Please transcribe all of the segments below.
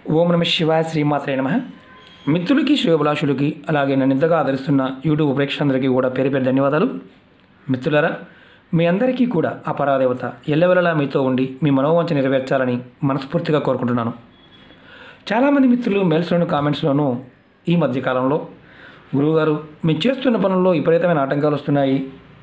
ఓం నమ శివాయ శ్రీమాత్రే నమ మిత్రులకి శ్రేయోభిలాషులకి అలాగే నన్ను ఇంతగా ఆదరిస్తున్న యూట్యూబ్ ప్రేక్షకులందరికీ కూడా పేరు పేరు ధన్యవాదాలు మిత్రులారా మీ అందరికీ కూడా ఆ పరాదేవత ఎల్లవెల్లలా మీతో ఉండి మీ మనోవంచ నెరవేర్చాలని మనస్ఫూర్తిగా కోరుకుంటున్నాను చాలామంది మిత్రులు మెయిల్స్లోను కామెంట్స్లోనూ ఈ మధ్యకాలంలో గురువుగారు మేము చేస్తున్న పనుల్లో విపరీతమైన ఆటంకాలు వస్తున్నాయి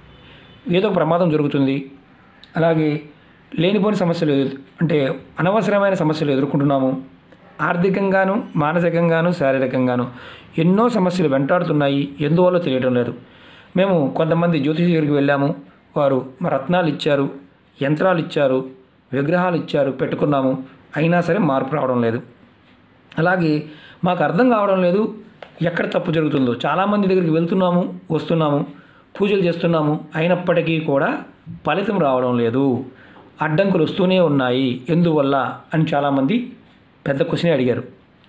ఏదో ఒక ప్రమాదం జరుగుతుంది అలాగే లేనిపోని సమస్యలు ఎదు- అంటే అనవసరమైన సమస్యలు ఎదుర్కొంటున్నాము ఆర్థికంగాను మానసికంగాను శారీరకంగాను ఎన్నో సమస్యలు వెంటాడుతున్నాయి ఎందువల్ల తెలియడం లేదు మేము కొంతమంది జ్యోతిషి దగ్గరికి వెళ్ళాము వారు మా రత్నాలు ఇచ్చారు యంత్రాలు ఇచ్చారు విగ్రహాలు ఇచ్చారు పెట్టుకున్నాము అయినా సరే మార్పు రావడం లేదు అలాగే మాకు అర్థం కావడం లేదు ఎక్కడ తప్పు జరుగుతుందో చాలామంది దగ్గరికి వెళ్తున్నాము వస్తున్నాము పూజలు చేస్తున్నాము అయినప్పటికీ కూడా ఫలితం రావడం లేదు అడ్డంకులు వస్తూనే ఉన్నాయి ఎందువల్ల అని చాలామంది పెద్ద క్వశ్చనే అడిగారు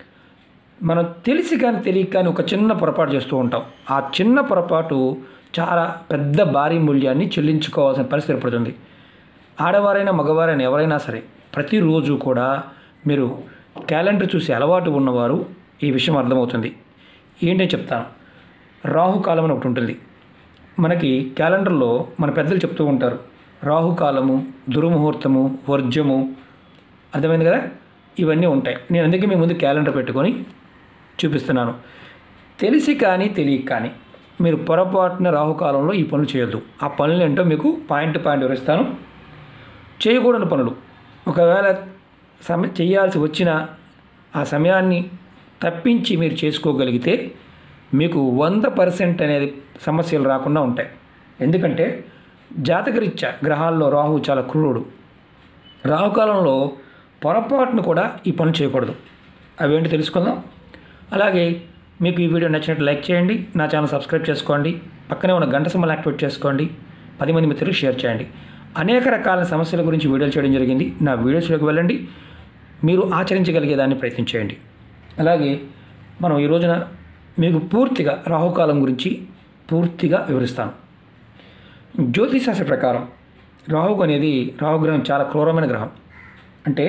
మనం తెలిసి కానీ తెలియక కానీ ఒక చిన్న పొరపాటు చేస్తూ ఉంటాం ఆ చిన్న పొరపాటు చాలా పెద్ద భారీ మూల్యాన్ని చెల్లించుకోవాల్సిన పరిస్థితి ఏర్పడుతుంది ఆడవారైనా మగవారైనా ఎవరైనా సరే ప్రతిరోజు కూడా మీరు క్యాలెండర్ చూసే అలవాటు ఉన్నవారు ఈ విషయం అర్థమవుతుంది ఏంటని చెప్తాను రాహుకాలం అని ఒకటి ఉంటుంది మనకి క్యాలెండర్లో మన పెద్దలు చెప్తూ ఉంటారు రాహుకాలము దుర్ముహూర్తము వర్జము అర్థమైంది కదా ఇవన్నీ ఉంటాయి నేను అందుకే మీ ముందు క్యాలెండర్ పెట్టుకొని చూపిస్తున్నాను తెలిసి కానీ తెలియక కానీ మీరు పొరపాటున రాహుకాలంలో ఈ పనులు చేయొద్దు ఆ పనులు ఏంటో మీకు పాయింట్ పాయింట్ వివరిస్తాను చేయకూడని పనులు ఒకవేళ సమయ చేయాల్సి వచ్చిన ఆ సమయాన్ని తప్పించి మీరు చేసుకోగలిగితే మీకు వంద పర్సెంట్ అనేది సమస్యలు రాకుండా ఉంటాయి ఎందుకంటే జాతకరీత్యా గ్రహాల్లో రాహు చాలా క్రూరుడు రాహుకాలంలో పొరపాటును కూడా ఈ పనులు చేయకూడదు అవేంటి తెలుసుకుందాం అలాగే మీకు ఈ వీడియో నచ్చినట్టు లైక్ చేయండి నా ఛానల్ సబ్స్క్రైబ్ చేసుకోండి పక్కనే ఉన్న గంట సింబల్ యాక్టివేట్ చేసుకోండి పది మంది మిత్రులకు షేర్ చేయండి అనేక రకాల సమస్యల గురించి వీడియోలు చేయడం జరిగింది నా వీడియోస్లోకి వెళ్ళండి మీరు ఆచరించగలిగేదాన్ని ప్రయత్నించేయండి అలాగే మనం ఈ రోజున మీకు పూర్తిగా రాహుకాలం గురించి పూర్తిగా వివరిస్తాను జ్యోతిశాస్త్ర ప్రకారం రాహు అనేది రాహుగ్రహం చాలా క్రూరమైన గ్రహం అంటే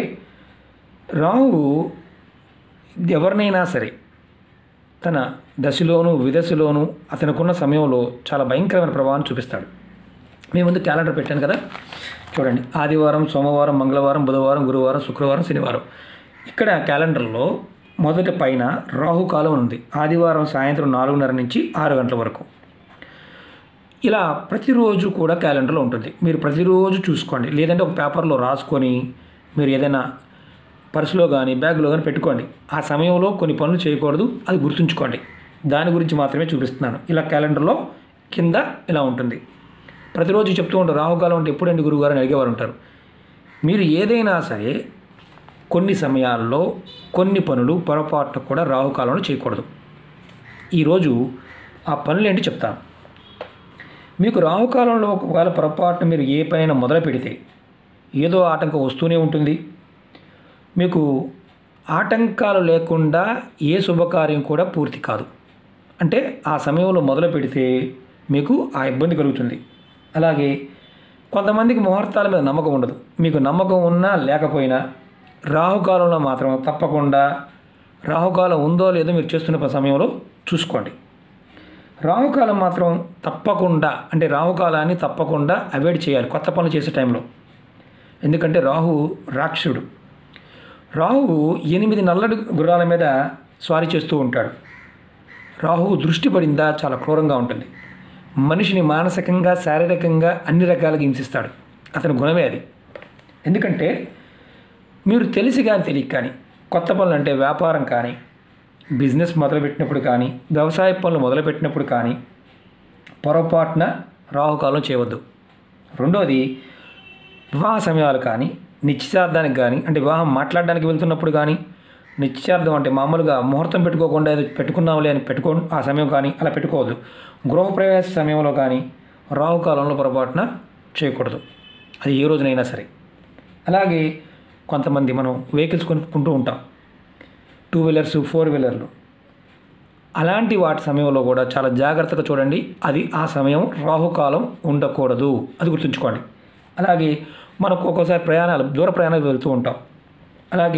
రాహువు ఎవరినైనా సరే తన దశలోను విదశలోను అతనుకున్న సమయంలో చాలా భయంకరమైన ప్రభావాన్ని చూపిస్తాడు మీ ముందు క్యాలెండర్ పెట్టాను కదా చూడండి ఆదివారం సోమవారం మంగళవారం బుధవారం గురువారం శుక్రవారం శనివారం ఇక్కడ క్యాలెండర్లో మొదటి పైన రాహుకాలం ఉంది ఆదివారం సాయంత్రం నాలుగున్నర నుంచి ఆరు గంటల వరకు ఇలా ప్రతిరోజు కూడా క్యాలెండర్లో ఉంటుంది మీరు ప్రతిరోజు చూసుకోండి లేదంటే ఒక పేపర్లో రాసుకొని మీరు ఏదైనా పర్సులో కానీ బ్యాగ్లో కానీ పెట్టుకోండి ఆ సమయంలో కొన్ని పనులు చేయకూడదు అది గుర్తుంచుకోండి దాని గురించి మాత్రమే చూపిస్తున్నాను ఇలా క్యాలెండర్లో కింద ఇలా ఉంటుంది ప్రతిరోజు చెప్తూ ఉంటారు రాహుకాలం అంటే ఎప్పుడండి గురువుగారు అని అడిగేవారు ఉంటారు మీరు ఏదైనా సరే కొన్ని సమయాల్లో కొన్ని పనులు పొరపాటున కూడా రాహుకాలంలో చేయకూడదు ఈరోజు ఆ పనులు ఏంటి చెప్తాను మీకు రాహుకాలంలో ఒకవేళ పొరపాటున మీరు ఏ పనైనా మొదలు పెడితే ఏదో ఆటంకం వస్తూనే ఉంటుంది మీకు ఆటంకాలు లేకుండా ఏ శుభకార్యం కూడా పూర్తి కాదు అంటే ఆ సమయంలో మొదలు పెడితే మీకు ఆ ఇబ్బంది కలుగుతుంది అలాగే కొంతమందికి ముహూర్తాల మీద నమ్మకం ఉండదు మీకు నమ్మకం ఉన్నా లేకపోయినా రాహుకాలంలో మాత్రం తప్పకుండా రాహుకాలం ఉందో లేదో మీరు చేస్తున్న సమయంలో చూసుకోండి రాహుకాలం మాత్రం తప్పకుండా అంటే రాహుకాలాన్ని తప్పకుండా అవాయిడ్ చేయాలి కొత్త పనులు చేసే టైంలో ఎందుకంటే రాహు రాక్షసుడు రాహువు ఎనిమిది నల్లటి గుర్రాల మీద స్వారీ చేస్తూ ఉంటాడు రాహువు దృష్టి పడిందా చాలా క్రూరంగా ఉంటుంది మనిషిని మానసికంగా శారీరకంగా అన్ని రకాలుగా హింసిస్తాడు అతని గుణమే అది ఎందుకంటే మీరు తెలిసి కానీ తెలియక కానీ కొత్త పనులు అంటే వ్యాపారం కానీ బిజినెస్ మొదలుపెట్టినప్పుడు కానీ వ్యవసాయ పనులు మొదలుపెట్టినప్పుడు కానీ పొరపాటున రాహుకాలం చేయవద్దు రెండోది వివాహ సమయాలు కానీ నిశ్చితార్థానికి కానీ అంటే వివాహం మాట్లాడడానికి వెళ్తున్నప్పుడు కానీ నిశ్చితార్థం అంటే మామూలుగా ముహూర్తం పెట్టుకోకుండా ఏదో పెట్టుకున్నాంలే అని పెట్టుకో ఆ సమయం కానీ అలా పెట్టుకోవద్దు గృహప్రవేశ సమయంలో కానీ రాహుకాలంలో పొరపాటున చేయకూడదు అది ఏ రోజునైనా సరే అలాగే కొంతమంది మనం వెహికల్స్ కొనుక్కుంటూ ఉంటాం టూ వీలర్స్ ఫోర్ వీలర్లు అలాంటి వాటి సమయంలో కూడా చాలా జాగ్రత్తగా చూడండి అది ఆ సమయం రాహుకాలం ఉండకూడదు అది గుర్తుంచుకోండి అలాగే మనకు ఒక్కోసారి ప్రయాణాలు దూర ప్రయాణాలు వెళ్తూ ఉంటాం అలాగే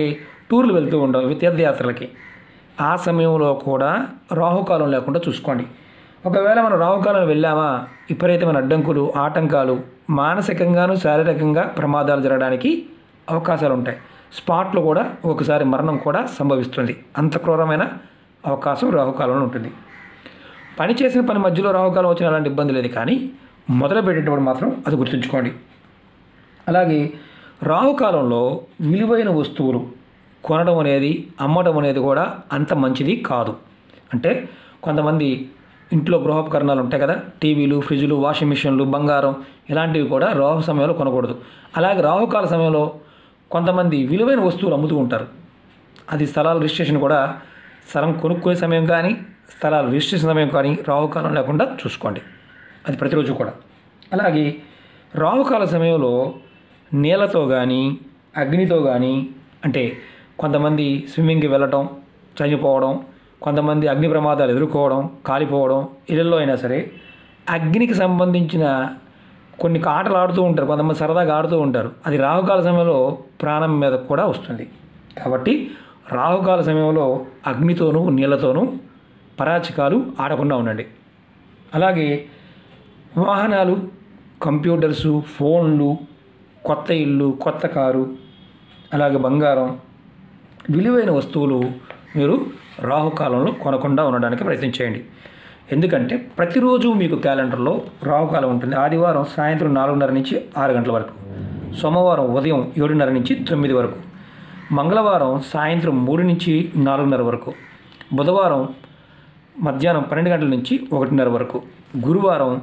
టూర్లు వెళ్తూ ఉండవు తీర్థయాత్రలకి ఆ సమయంలో కూడా రాహుకాలం లేకుండా చూసుకోండి ఒకవేళ మనం రాహుకాలం వెళ్ళామా విపరీతమైన అడ్డంకులు ఆటంకాలు మానసికంగాను శారీరకంగా ప్రమాదాలు జరగడానికి అవకాశాలు ఉంటాయి స్పాట్లో కూడా ఒకసారి మరణం కూడా సంభవిస్తుంది అంత క్రూరమైన అవకాశం రాహుకాలంలో ఉంటుంది పని చేసిన పని మధ్యలో రాహుకాలం వచ్చిన అలాంటి ఇబ్బంది లేదు కానీ మొదలు పెట్టేటప్పుడు మాత్రం అది గుర్తుంచుకోండి అలాగే రాహుకాలంలో విలువైన వస్తువులు కొనడం అనేది అమ్మడం అనేది కూడా అంత మంచిది కాదు అంటే కొంతమంది ఇంట్లో గృహోపకరణాలు ఉంటాయి కదా టీవీలు ఫ్రిడ్జ్లు వాషింగ్ మిషన్లు బంగారం ఇలాంటివి కూడా రాహు సమయంలో కొనకూడదు అలాగే రాహుకాల సమయంలో కొంతమంది విలువైన వస్తువులు అమ్ముతూ ఉంటారు అది స్థలాల రిజిస్ట్రేషన్ కూడా స్థలం కొనుక్కునే సమయం కానీ స్థలాల రిజిస్ట్రేషన్ సమయం కానీ రాహుకాలం లేకుండా చూసుకోండి అది ప్రతిరోజు కూడా అలాగే రాహుకాల సమయంలో నీళ్ళతో కానీ అగ్నితో కానీ అంటే కొంతమంది స్విమ్మింగ్కి వెళ్ళటం చనిపోవడం కొంతమంది అగ్ని ప్రమాదాలు ఎదుర్కోవడం కాలిపోవడం ఇళ్ళల్లో అయినా సరే అగ్నికి సంబంధించిన కొన్ని ఆటలు ఆడుతూ ఉంటారు కొంతమంది సరదాగా ఆడుతూ ఉంటారు అది రాహుకాల సమయంలో ప్రాణం మీద కూడా వస్తుంది కాబట్టి రాహుకాల సమయంలో అగ్నితోనూ నీళ్ళతోనూ పరాచికాలు ఆడకుండా ఉండండి అలాగే వాహనాలు కంప్యూటర్సు ఫోన్లు కొత్త ఇల్లు కొత్త కారు అలాగే బంగారం విలువైన వస్తువులు మీరు రాహుకాలంలో కొనకుండా ఉండడానికి ప్రయత్నం చేయండి ఎందుకంటే ప్రతిరోజు మీకు క్యాలెండర్లో రాహుకాలం ఉంటుంది ఆదివారం సాయంత్రం నాలుగున్నర నుంచి ఆరు గంటల వరకు సోమవారం ఉదయం ఏడున్నర నుంచి తొమ్మిది వరకు మంగళవారం సాయంత్రం మూడు నుంచి నాలుగున్నర వరకు బుధవారం మధ్యాహ్నం పన్నెండు గంటల నుంచి ఒకటిన్నర వరకు గురువారం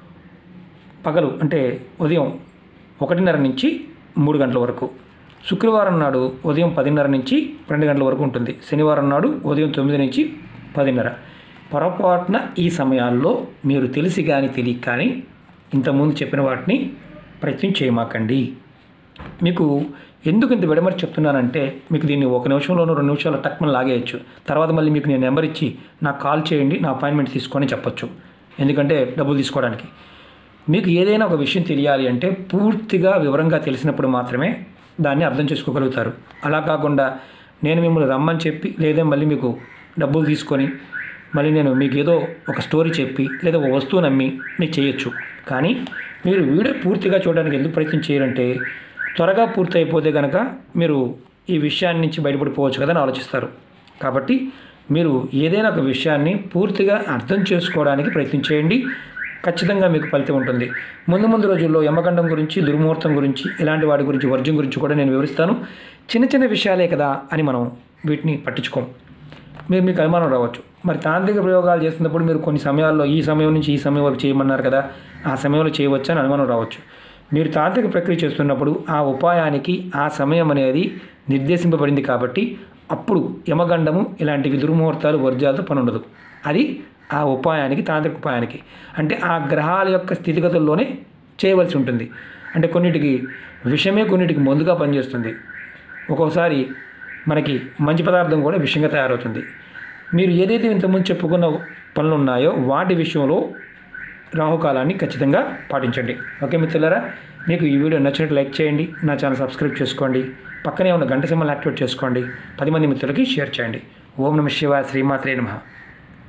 పగలు అంటే ఉదయం ఒకటిన్నర నుంచి మూడు గంటల వరకు శుక్రవారం నాడు ఉదయం పదిన్నర నుంచి పన్నెండు గంటల వరకు ఉంటుంది శనివారం నాడు ఉదయం తొమ్మిది నుంచి పదిన్నర పొరపాటున ఈ సమయాల్లో మీరు తెలిసి కానీ తెలియక కానీ ఇంతకుముందు చెప్పిన వాటిని ప్రయత్నం చేయమాకండి మీకు ఎందుకు ఇంత విడమరి చెప్తున్నానంటే మీకు దీన్ని ఒక నిమిషంలోనూ రెండు నిమిషాలు టక్మని లాగేయచ్చు తర్వాత మళ్ళీ మీకు నేను నెంబర్ ఇచ్చి నాకు కాల్ చేయండి నా అపాయింట్మెంట్ తీసుకొని చెప్పొచ్చు ఎందుకంటే డబ్బులు తీసుకోవడానికి మీకు ఏదైనా ఒక విషయం తెలియాలి అంటే పూర్తిగా వివరంగా తెలిసినప్పుడు మాత్రమే దాన్ని అర్థం చేసుకోగలుగుతారు అలా కాకుండా నేను మిమ్మల్ని రమ్మని చెప్పి లేదా మళ్ళీ మీకు డబ్బులు తీసుకొని మళ్ళీ నేను మీకు ఏదో ఒక స్టోరీ చెప్పి లేదా ఒక వస్తువు నమ్మి మీకు చేయొచ్చు కానీ మీరు వీడియో పూర్తిగా చూడడానికి ఎందుకు ప్రయత్నం చేయరంటే త్వరగా పూర్తి అయిపోతే కనుక మీరు ఈ విషయాన్ని నుంచి బయటపడిపోవచ్చు కదా అని ఆలోచిస్తారు కాబట్టి మీరు ఏదైనా ఒక విషయాన్ని పూర్తిగా అర్థం చేసుకోవడానికి ప్రయత్నం చేయండి ఖచ్చితంగా మీకు ఫలితం ఉంటుంది ముందు ముందు రోజుల్లో యమగండం గురించి దుర్ముహూర్తం గురించి ఇలాంటి వాటి గురించి వర్జం గురించి కూడా నేను వివరిస్తాను చిన్న చిన్న విషయాలే కదా అని మనం వీటిని పట్టించుకోం మీరు మీకు అనుమానం రావచ్చు మరి తాంత్రిక ప్రయోగాలు చేస్తున్నప్పుడు మీరు కొన్ని సమయాల్లో ఈ సమయం నుంచి ఈ సమయం వరకు చేయమన్నారు కదా ఆ సమయంలో చేయవచ్చు అని అనుమానం రావచ్చు మీరు తాంత్రిక ప్రక్రియ చేస్తున్నప్పుడు ఆ ఉపాయానికి ఆ సమయం అనేది నిర్దేశింపబడింది కాబట్టి అప్పుడు యమగండము ఇలాంటివి దుర్ముహూర్తాలు వర్జాలతో పని ఉండదు అది ఆ ఉపాయానికి తాంత్రిక ఉపాయానికి అంటే ఆ గ్రహాల యొక్క స్థితిగతుల్లోనే చేయవలసి ఉంటుంది అంటే కొన్నిటికి విషమే కొన్నిటికి మందుగా పనిచేస్తుంది ఒక్కోసారి మనకి మంచి పదార్థం కూడా విషంగా తయారవుతుంది మీరు ఏదైతే ఇంతకుముందు చెప్పుకున్న పనులు ఉన్నాయో వాటి విషయంలో రాహుకాలాన్ని ఖచ్చితంగా పాటించండి ఓకే మిత్రులారా మీకు ఈ వీడియో నచ్చినట్టు లైక్ చేయండి నా ఛానల్ సబ్స్క్రైబ్ చేసుకోండి పక్కనే ఉన్న గంట సింబల్ యాక్టివేట్ చేసుకోండి పది మంది మిత్రులకి షేర్ చేయండి ఓం నమ శివాయ శ్రీమాత్రే నమః